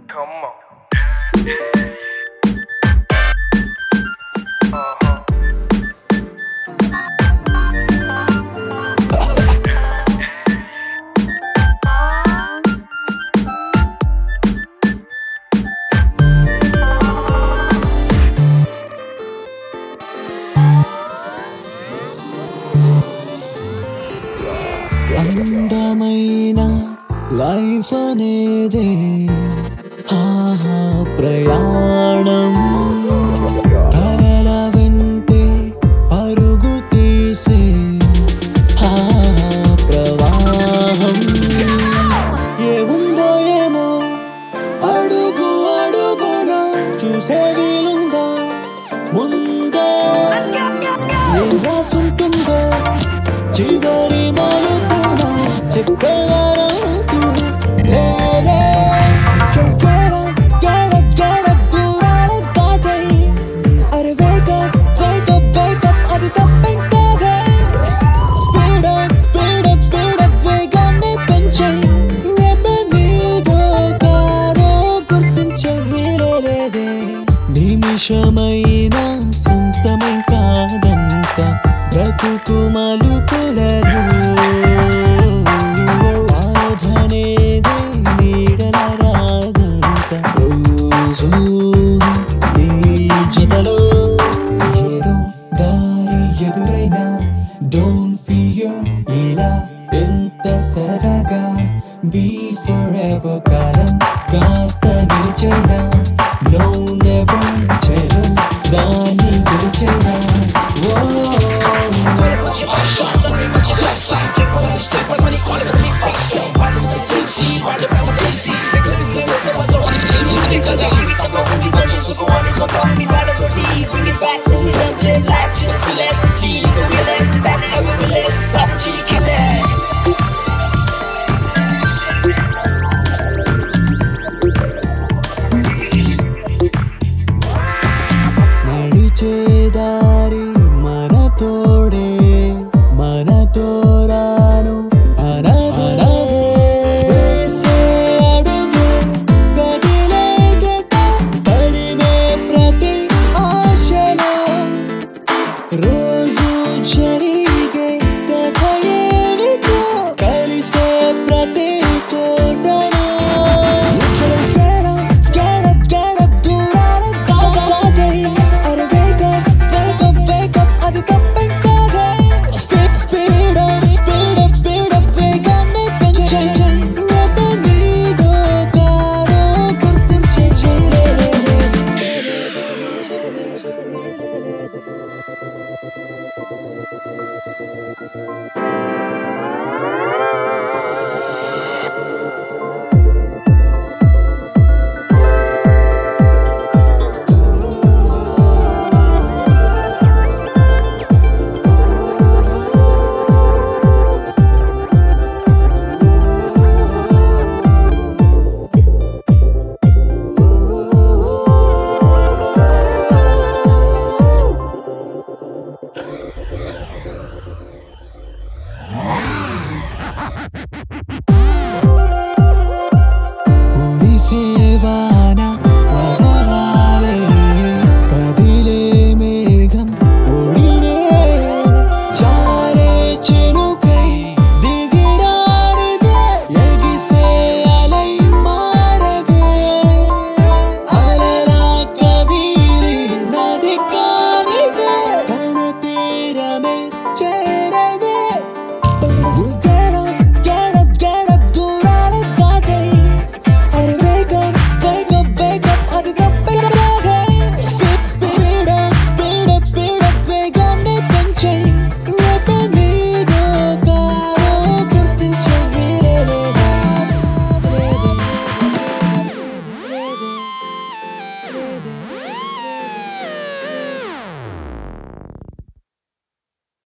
Come on. Uh-huh. అందమైన life అనేదే ఆహా ప్రయాణం తరల వెంటే పరుగు తీసే ఆహా ప్రవాహం ఏముందో ఏమో అడుగు అడుగున చూసే వీలుందా ముందే ఏం రాసుంటుందో చివరి మలుపున చెప్పేవారవుతూ లేరే చెగడ గడ గడ దూరాల దాటై అరే wake up wake up wake up అది తప్పేం కాదే speed up speed up speed up వేగాన్ని పెంచై రేపే నీదో కాదో గుర్తించే వీలే లేదే నిమిషమైన సొంతమే కాదంత బ్రతుకు మలుపులలో బాధనేదే నీడల రాగంత రోజు నీ జతలో ఏదో దారి ఎదురైనా డోంట్ ఫియర్ ఇలా ఎంత సరదాగా బీ ఫర్ ఎవర్ కాలం కాస్త నిలిచైనా నో నెవర్ చెలు దాన్ని పిలిచైనా Take all the step, but money all of me first. Yo, why did the JC, why the family JC?